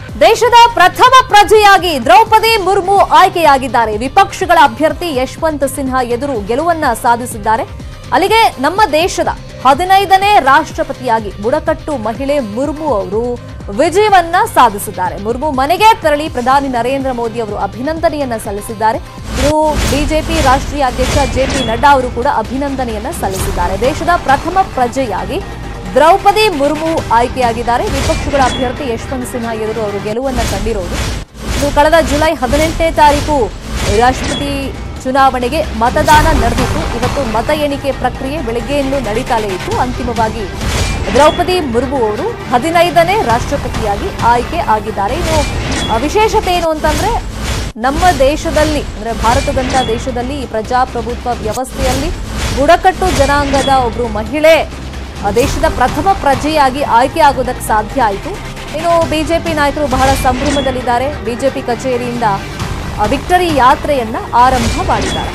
ದೇಶದ ಪ್ರಥಮ ಪ್ರಜೆಯಾಗಿ ದ್ರೌಪದಿ ಮುರ್ಮು ಆಯ್ಕೆಯಾಗಿದ್ದಾರೆ ವಿಪಕ್ಷಗಳ ಅಭ್ಯರ್ಥಿ ಯಶವಂತ್ ಸಿನ್ಹಾ ಎದುರು ಗೆಲುವನ್ನ ಸಾಧಿಸಿದ್ದಾರೆ ಅಲ್ಲಿಗೆ ನಮ್ಮ ದೇಶದ ಹದಿನೈದನೇ ರಾಷ್ಟ್ರಪತಿಯಾಗಿ ಬುಡಕಟ್ಟು ಮಹಿಳೆ ಮುರ್ಮು ಅವರು ವಿಜಯವನ್ನ ಸಾಧಿಸಿದ್ದಾರೆ ಮುರ್ಮು ಮನೆಗೆ ತೆರಳಿ ಪ್ರಧಾನಿ ನರೇಂದ್ರ ಮೋದಿ ಅವರು ಅಭಿನಂದನೆಯನ್ನ ಸಲ್ಲಿಸಿದ್ದಾರೆ ಇನ್ನು ಬಿಜೆಪಿ ರಾಷ್ಟ್ರೀಯ ಅಧ್ಯಕ್ಷ ಜೆಪಿ ನಡ್ಡಾ ಅವರು ಕೂಡ ಅಭಿನಂದನೆಯನ್ನ ಸಲ್ಲಿಸಿದ್ದಾರೆ ದೇಶದ ಪ್ರಥಮ ಪ್ರಜೆಯಾಗಿ ದ್ರೌಪದಿ ಮುರ್ಮು ಆಯ್ಕೆಯಾಗಿದ್ದಾರೆ ವಿಪಕ್ಷಗಳ ಅಭ್ಯರ್ಥಿ ಯಶವಂತ್ ಸಿನ್ಹಾ ಎದುರು ಅವರು ಗೆಲುವನ್ನ ಕಂಡಿರೋದು ಇನ್ನು ಕಳೆದ ಜುಲೈ ಹದಿನೆಂಟನೇ ತಾರೀಕು ರಾಷ್ಟ್ರಪತಿ ಚುನಾವಣೆಗೆ ಮತದಾನ ನಡೆದಿತ್ತು ಇವತ್ತು ಮತ ಎಣಿಕೆ ಪ್ರಕ್ರಿಯೆ ಬೆಳಗ್ಗೆಯಿಂದಲೂ ನಡೀತಾಲೇ ಇತ್ತು ಅಂತಿಮವಾಗಿ ದ್ರೌಪದಿ ಮುರ್ಮು ಅವರು ಹದಿನೈದನೇ ರಾಷ್ಟ್ರಪತಿಯಾಗಿ ಆಯ್ಕೆ ಆಗಿದ್ದಾರೆ ಇನ್ನು ಆ, ವಿಶೇಷತೆ ಏನು ಅಂತಂದ್ರೆ ನಮ್ಮ ದೇಶದಲ್ಲಿ ಅಂದ್ರೆ ಭಾರತದಂತ ದೇಶದಲ್ಲಿ ಈ ಪ್ರಜಾಪ್ರಭುತ್ವ ವ್ಯವಸ್ಥೆಯಲ್ಲಿ ಬುಡಕಟ್ಟು ಜನಾಂಗದ ಒಬ್ರು ಮಹಿಳೆ ಆ, ದೇಶದ ಪ್ರಥಮ ಪ್ರಜೆಯಾಗಿ ಆಯ್ಕೆ ಆಗೋದಕ್ಕೆ ಸಾಧ್ಯ ಆಯಿತು ಇನ್ನು ಬಿಜೆಪಿ ನಾಯಕರು ಬಹಳ ಸಂಭ್ರಮದಲ್ಲಿದ್ದಾರೆ ಬಿಜೆಪಿ ಕಚೇರಿಯಿಂದ ಆ, ವಿಕ್ಟರಿ ಯಾತ್ರೆಯನ್ನ ಆರಂಭ ಮಾಡಿದ್ದಾರೆ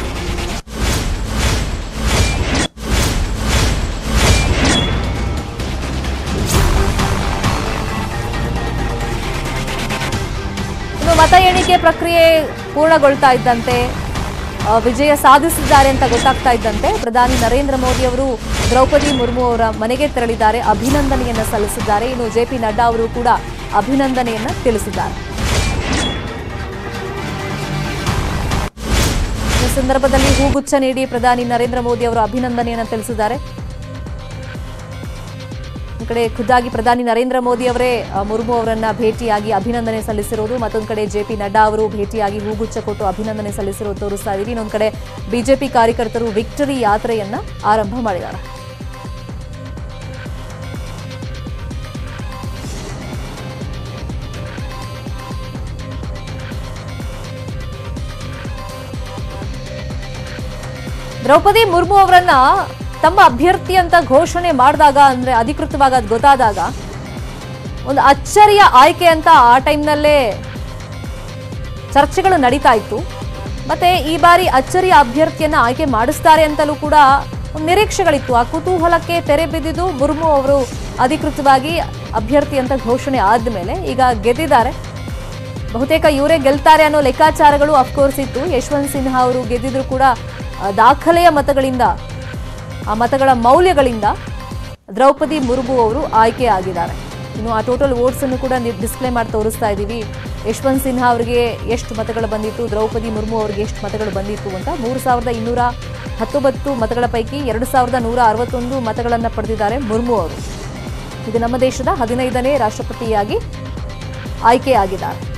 ಇನ್ನು ಮತ ಎಣಿಕೆ ಪ್ರಕ್ರಿಯೆ ಪೂರ್ಣಗೊಳ್ತಾ ಇದ್ದಂತೆ ಆ, ವಿಜಯ ಸಾಧಿಸಿದ್ದಾರೆ ಅಂತ ಗೊತ್ತಾಗ್ತಾ ಇದ್ದಂತೆ ಪ್ರಧಾನಿ ನರೇಂದ್ರ ಮೋದಿ ಅವರು ದ್ರೌಪದಿ ಮುರ್ಮು ಅವರ ಮನೆಗೆ ತೆರಳಿದ್ದಾರೆ ಅಭಿನಂದನೆಯನ್ನ ಸಲ್ಲಿಸಿದ್ದಾರೆ ಇನ್ನು ಜೆ ಪಿ ನಡ್ಡಾ ಅವರು ಕೂಡ ಅಭಿನಂದನೆಯನ್ನ ತಿಳಿಸಿದ್ದಾರೆ ಈ ಸಂದರ್ಭದಲ್ಲಿ ಹೂಗುಚ್ಛ ನೀಡಿ ಪ್ರಧಾನಿ ನರೇಂದ್ರ ಮೋದಿ ಅವರು ಅಭಿನಂದನೆಯನ್ನ ತಿಳಿಸಿದ್ದಾರೆ ಒಂದು ಕಡೆ ಖುದ್ದಾಗಿ ಪ್ರಧಾನಿ ನರೇಂದ್ರ ಮೋದಿ ಅವರೇ ಆ, ಮುರ್ಮು ಅವರನ್ನ ಭೇಟಿಯಾಗಿ ಅಭಿನಂದನೆ ಸಲ್ಲಿಸಿರೋದು ಮತ್ತೊಂದು ಕಡೆ ಜೆ ಪಿ ನಡ್ಡಾ ಅವರು ಭೇಟಿಯಾಗಿ ಹೂಗುಚ್ಛ ಕೊಟ್ಟು ಅಭಿನಂದನೆ ಸಲ್ಲಿಸಿರೋದು ತೋರಿಸ್ತಾ ಇದೀವಿ ಇನ್ನೊಂದು ಕಡೆ ಬಿಜೆಪಿ ಕಾರ್ಯಕರ್ತರು ವಿಕ್ಟರಿ ಯಾತ್ರೆಯನ್ನ ಆರಂಭ ಮಾಡಿದ್ದಾರೆ ದ್ರೌಪದಿ ಮುರ್ಮು ಅವರನ್ನ ತಮ್ಮ ಅಭ್ಯರ್ಥಿ ಅಂತ ಘೋಷಣೆ ಮಾಡಿದಾಗ ಅಂದ್ರೆ ಅಧಿಕೃತವಾಗಿ ಅದು ಗೊತ್ತಾದಾಗ ಒಂದು ಅಚ್ಚರಿಯ ಆಯ್ಕೆ ಅಂತ ಆ ಟೈಮ್ನಲ್ಲೇ ಚರ್ಚೆಗಳು ನಡೀತಾ ಇತ್ತು ಮತ್ತೆ ಈ ಬಾರಿ ಅಚ್ಚರಿಯ ಅಭ್ಯರ್ಥಿಯನ್ನ ಆಯ್ಕೆ ಮಾಡಿಸ್ತಾರೆ ಅಂತಲೂ ಕೂಡ ಒಂದು ನಿರೀಕ್ಷೆಗಳಿತ್ತು ಆ ಕುತೂಹಲಕ್ಕೆ ತೆರೆ ಬಿದ್ದಿದ್ದು ಮುರ್ಮು ಅವರು ಅಧಿಕೃತವಾಗಿ ಅಭ್ಯರ್ಥಿ ಅಂತ ಘೋಷಣೆ ಆದ್ಮೇಲೆ ಈಗ ಗೆದ್ದಿದ್ದಾರೆ ಬಹುತೇಕ ಇವರೇ ಗೆಲ್ತಾರೆ ಅನ್ನೋ ಲೆಕ್ಕಾಚಾರಗಳು ಅಫ್ಕೋರ್ಸ್ ಇತ್ತು ಯಶವಂತ್ ಸಿನ್ಹಾ ಅವರು ಗೆದ್ದಿದ್ರು ಕೂಡ ಆ, ದಾಖಲೆಯ ಮತಗಳಿಂದ ಆ ಮತಗಳ ಮೌಲ್ಯಗಳಿಂದ ದ್ರೌಪದಿ ಮುರ್ಮು ಅವರು ಆಯ್ಕೆ ಆಗಿದ್ದಾರೆ ಇನ್ನು ಆ ಟೋಟಲ್ ವೋಟ್ಸ್ ಅನ್ನು ಕೂಡ ಡಿಸ್ಪ್ಲೇ ಮಾಡಿ ತೋರಿಸ್ತಾ ಇದ್ದೀವಿ ಯಶವಂತ್ ಸಿನ್ಹಾ ಅವರಿಗೆ ಎಷ್ಟು ಮತಗಳು ಬಂದಿತ್ತು ದ್ರೌಪದಿ ಮುರ್ಮು ಅವರಿಗೆ ಎಷ್ಟು ಮತಗಳು ಬಂದಿತ್ತು ಅಂತ ಮೂರು ಸಾವಿರದ ಇನ್ನೂರ ಹತ್ತೊಂಬತ್ತು ಮತಗಳ ಪೈಕಿ ಎರಡು ಸಾವಿರದ ನೂರ ಅರವತ್ತೊಂದು ಮತಗಳನ್ನು ಪಡೆದಿದ್ದಾರೆ ಮುರ್ಮು ಅವರು ಇದು ನಮ್ಮ ದೇಶದ ಹದಿನೈದನೇ ರಾಷ್ಟ್ರಪತಿಯಾಗಿ ಆಯ್ಕೆಯಾಗಿದ್ದಾರೆ